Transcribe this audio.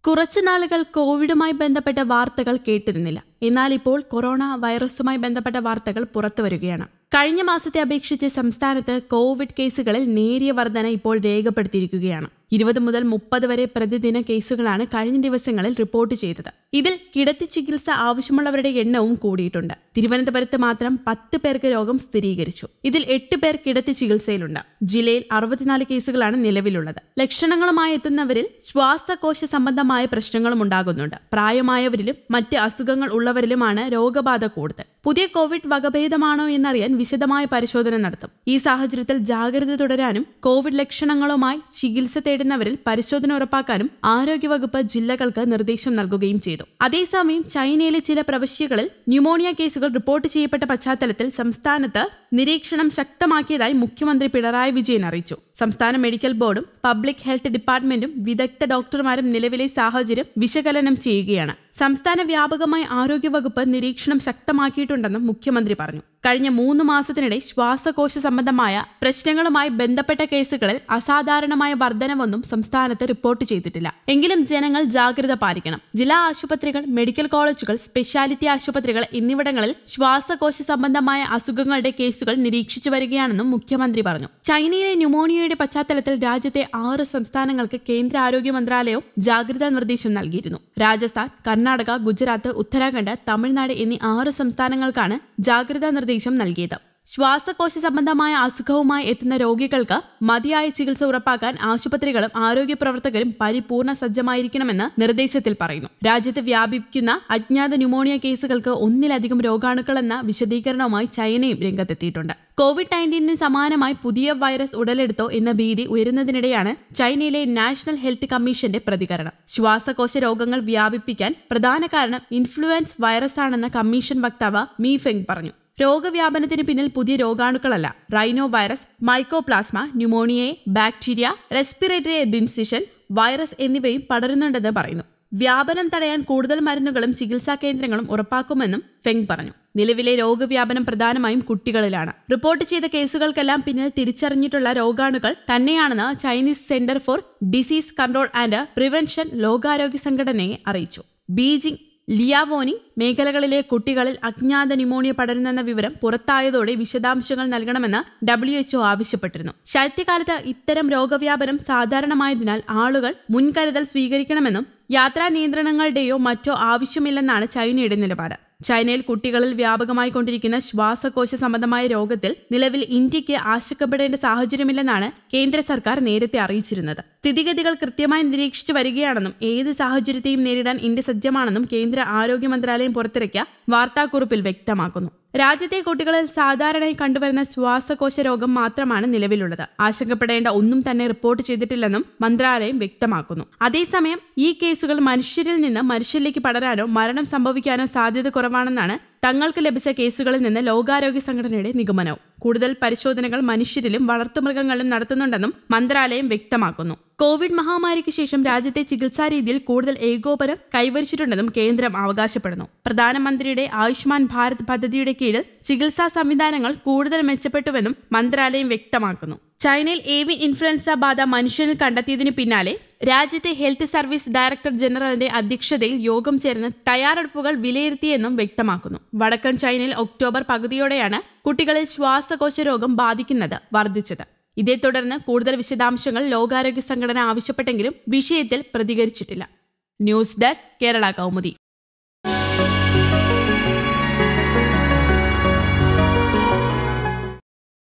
കുറച്ചു നാളുകൾ കോവിഡുമായി ബന്ധപ്പെട്ട വാർത്തകൾ കേട്ടിരുന്നില്ല എന്നാൽ ഇപ്പോൾ കൊറോണ വൈറസുമായി ബന്ധപ്പെട്ട വാർത്തകൾ പുറത്തുവരികയാണ് കഴിഞ്ഞ മാസത്തെ അപേക്ഷിച്ച് സംസ്ഥാനത്ത് കോവിഡ് കേസുകളിൽ നേരിയ വർധന ഇപ്പോൾ രേഖപ്പെടുത്തിയിരിക്കുകയാണ് ഇരുപത് മുതൽ മുപ്പത് വരെ പ്രതിദിന കേസുകളാണ് കഴിഞ്ഞ ദിവസങ്ങളിൽ റിപ്പോർട്ട് ചെയ്തത് ഇതിൽ കിടത്തി ചികിത്സ ആവശ്യമുള്ളവരുടെ എണ്ണവും കൂടിയിട്ടുണ്ട് തിരുവനന്തപുരത്ത് മാത്രം പത്ത് പേർക്ക് രോഗം സ്ഥിരീകരിച്ചു ഇതിൽ എട്ട് പേർ കിടത്തി ചികിത്സയിലുണ്ട് ജില്ലയിൽ അറുപത്തിനാല് കേസുകളാണ് നിലവിലുള്ളത് ലക്ഷണങ്ങളുമായി എത്തുന്നവരിൽ ശ്വാസകോശ സംബന്ധമായ പ്രശ്നങ്ങളും ഉണ്ടാകുന്നുണ്ട് പ്രായമായവരിലും മറ്റ് അസുഖങ്ങൾ ഉള്ളവരിലുമാണ് രോഗബാധ കൂടുതൽ പുതിയ കോവിഡ് വകഭേദമാണോ എന്നറിയാൻ വിശദമായ പരിശോധന നടത്തും ഈ സാഹചര്യത്തിൽ ജാഗ്രത തുടരാനും കോവിഡ് ലക്ഷണങ്ങളുമായി ചികിത്സ തേടുന്നവരിൽ പരിശോധന ഉറപ്പാക്കാനും ആരോഗ്യവകുപ്പ് ജില്ലകൾക്ക് നിർദ്ദേശം നൽകുകയും ചെയ്തു അതേസമയം ചൈനയിലെ ചില പ്രവിശ്യകളിൽ ന്യൂമോണിയ കേസുകൾ റിപ്പോർട്ട് ചെയ്യപ്പെട്ട പശ്ചാത്തലത്തിൽ സംസ്ഥാനത്ത് നിരീക്ഷണം ശക്തമാക്കിയതായി മുഖ്യമന്ത്രി പിണറായി വിജയൻ അറിയിച്ചു സംസ്ഥാന മെഡിക്കൽ ബോർഡും പബ്ലിക് ഹെൽത്ത് ഡിപ്പാർട്ട്മെന്റും വിദഗ്ധ ഡോക്ടർമാരും നിലവിലെ സാഹചര്യം വിശകലനം ചെയ്യുകയാണ് സംസ്ഥാന വ്യാപകമായി ആരോഗ്യവകുപ്പ് നിരീക്ഷണം ശക്തമാക്കിയിട്ടുണ്ടെന്നും മുഖ്യമന്ത്രി പറഞ്ഞു കഴിഞ്ഞ മൂന്ന് മാസത്തിനിടെ ശ്വാസകോശ സംബന്ധമായ പ്രശ്നങ്ങളുമായി ബന്ധപ്പെട്ട കേസുകളിൽ അസാധാരണമായ വർധനവൊന്നും സംസ്ഥാനത്ത് റിപ്പോർട്ട് ചെയ്തിട്ടില്ല എങ്കിലും ജനങ്ങൾ ജാഗ്രത പാലിക്കണം ജില്ലാ ആശുപത്രികൾ മെഡിക്കൽ കോളേജുകൾ സ്പെഷ്യാലിറ്റി ആശുപത്രികൾ എന്നിവിടങ്ങളിൽ ശ്വാസകോശ സംബന്ധമായ അസുഖങ്ങളുടെ കേസുകൾ നിരീക്ഷിച്ചു വരികയാണെന്നും മുഖ്യമന്ത്രി പറഞ്ഞു ചൈനയിലെ ന്യൂമോണിയയുടെ പശ്ചാത്തലത്തിൽ രാജ്യത്തെ ആറ് സംസ്ഥാനങ്ങൾക്ക് കേന്ദ്ര ആരോഗ്യ മന്ത്രാലയവും ജാഗ്രതാ നിർദ്ദേശം നൽകിയിരുന്നു രാജസ്ഥാൻ കർണാടക ഗുജറാത്ത് ഉത്തരാഖണ്ഡ് തമിഴ്നാട് എന്നീ ആറ് സംസ്ഥാനങ്ങൾക്കാണ് ജാഗ്രതാ നിർദ്ദേശം നൽകിയത് ശ്വാസകോശ സംബന്ധമായ അസുഖവുമായി എത്തുന്ന രോഗികൾക്ക് മതിയായ ചികിത്സ ഉറപ്പാക്കാൻ ആശുപത്രികളും ആരോഗ്യ പ്രവർത്തകരും പരിപൂർണ സജ്ജമായിരിക്കണമെന്ന് നിർദ്ദേശത്തിൽ പറയുന്നു രാജ്യത്ത് വ്യാപിക്കുന്ന അജ്ഞാത ന്യൂമോണിയ കേസുകൾക്ക് ഒന്നിലധികം രോഗാണുക്കളെന്ന വിശദീകരണവുമായി ചൈനയും രംഗത്തെത്തിയിട്ടുണ്ട് കോവിഡ് നയൻറ്റീനിന് സമാനമായി പുതിയ വൈറസ് ഉടലെടുത്തോ എന്ന ഭീതി ഉയരുന്നതിനിടെയാണ് ചൈനയിലെ നാഷണൽ ഹെൽത്ത് കമ്മീഷന്റെ പ്രതികരണം ശ്വാസകോശ രോഗങ്ങൾ വ്യാപിപ്പിക്കാൻ പ്രധാന കാരണം ഇൻഫ്ലുവൻസ് വൈറസാണെന്ന കമ്മീഷൻ വക്താവ് മീഫെങ് പറഞ്ഞു രോഗവ്യാപനത്തിന് പിന്നിൽ പുതിയ രോഗാണുക്കളല്ല റൈനോ വൈറസ് മൈക്കോപ്ലാസ്മ ന്യൂമോണിയയെ ബാക്ടീരിയ റെസ്പിറേറ്ററി ഡിൻസിഷൻ വൈറസ് എന്നിവയും പടരുന്നുണ്ടെന്ന് പറയുന്നു വ്യാപനം തടയാൻ കൂടുതൽ മരുന്നുകളും ചികിത്സാ കേന്ദ്രങ്ങളും ഉറപ്പാക്കുമെന്നും ഫെങ് പറഞ്ഞു നിലവിലെ രോഗവ്യാപനം പ്രധാനമായും കുട്ടികളിലാണ് റിപ്പോർട്ട് ചെയ്ത കേസുകൾക്കെല്ലാം പിന്നിൽ തിരിച്ചറിഞ്ഞിട്ടുള്ള രോഗാണുക്കൾ തന്നെയാണെന്ന് Chinese centre for disease control and prevention ലോകാരോഗ്യ സംഘടനയെ അറിയിച്ചു ബീജിംഗ് ലിയാവോനി മേഖലകളിലെ കുട്ടികളിൽ അജ്ഞാത ന്യൂമോണിയ പടരുന്നെന്ന വിവരം പുറത്തായതോടെ വിശദാംശങ്ങൾ നൽകണമെന്ന് ഡബ്ല്യു എച്ച്ഒ ആവശ്യപ്പെട്ടിരുന്നു ശൈത്യകാലത്ത് ഇത്തരം രോഗവ്യാപനം സാധാരണമായതിനാൽ ആളുകൾ മുൻകരുതൽ സ്വീകരിക്കണമെന്നും യാത്രാ നിയന്ത്രണങ്ങളുടെയോ മറ്റോ ആവശ്യമില്ലെന്നാണ് ചൈനയുടെ നിലപാട് ചൈനയിൽ കുട്ടികളിൽ വ്യാപകമായി കൊണ്ടിരിക്കുന്ന ശ്വാസകോശ സംബന്ധമായ രോഗത്തിൽ നിലവിൽ ഇന്ത്യക്ക് ആശങ്കപ്പെടേണ്ട സാഹചര്യമില്ലെന്നാണ് കേന്ദ്ര സർക്കാർ നേരത്തെ അറിയിച്ചിരുന്നത് സ്ഥിതിഗതികൾ കൃത്യമായി നിരീക്ഷിച്ചു വരികയാണെന്നും ഏത് സാഹചര്യത്തെയും നേരിടാൻ ഇന്ത്യ സജ്ജമാണെന്നും കേന്ദ്ര ആരോഗ്യ മന്ത്രാലയം പുറത്തിറക്കിയ വാർത്താക്കുറിപ്പിൽ വ്യക്തമാക്കുന്നു രാജ്യത്തെ കുട്ടികളിൽ സാധാരണയായി കണ്ടുവരുന്ന ശ്വാസകോശ രോഗം മാത്രമാണ് നിലവിലുള്ളത് ആശങ്കപ്പെടേണ്ട ഒന്നും തന്നെ റിപ്പോർട്ട് ചെയ്തിട്ടില്ലെന്നും മന്ത്രാലയം വ്യക്തമാക്കുന്നു അതേസമയം ഈ കേസുകൾ മനുഷ്യരിൽ നിന്ന് മനുഷ്യരിലേക്ക് പടരാനോ മരണം സംഭവിക്കാനോ സാധ്യത കുറവാണെന്നാണ് തങ്ങൾക്ക് ലഭിച്ച കേസുകളിൽ നിന്ന് ലോകാരോഗ്യ സംഘടനയുടെ നിഗമനവും കൂടുതൽ പരിശോധനകൾ മനുഷ്യരിലും വളർത്തുമൃഗങ്ങളിലും നടത്തുന്നുണ്ടെന്നും മന്ത്രാലയം വ്യക്തമാക്കുന്നു കോവിഡ് മഹാമാരിക്ക് ശേഷം രാജ്യത്തെ ചികിത്സാ രീതിയിൽ കൂടുതൽ ഏകോപനം കൈവരിച്ചിട്ടുണ്ടെന്നും കേന്ദ്രം അവകാശപ്പെടുന്നു പ്രധാനമന്ത്രിയുടെ ആയുഷ്മാൻ ഭാരത് പദ്ധതിയുടെ കീഴിൽ ചികിത്സാ സംവിധാനങ്ങൾ കൂടുതൽ മെച്ചപ്പെട്ടുവെന്നും മന്ത്രാലയം വ്യക്തമാക്കുന്നു ചൈനയിൽ ഏവിയൻ ഇൻഫ്ലുവൻസ ബാധ മനുഷ്യനിൽ കണ്ടെത്തിയതിനു പിന്നാലെ രാജ്യത്തെ ഹെൽത്ത് സർവീസ് ഡയറക്ടർ ജനറലിന്റെ അധ്യക്ഷതയിൽ യോഗം ചേർന്ന് തയ്യാറെടുപ്പുകൾ വിലയിരുത്തിയെന്നും വ്യക്തമാക്കുന്നു വടക്കൻ ചൈനയിൽ ഒക്ടോബർ പകുതിയോടെയാണ് കുട്ടികളിൽ ശ്വാസകോശ രോഗം ബാധിക്കുന്നത് വർദ്ധിച്ചത് ഇതേ തുടർന്ന് കൂടുതൽ വിശദാംശങ്ങൾ ലോകാരോഗ്യ സംഘടന ആവശ്യപ്പെട്ടെങ്കിലും വിഷയത്തിൽ പ്രതികരിച്ചിട്ടില്ല ന്യൂസ് ഡെസ്ക് കേരള കൗമുദി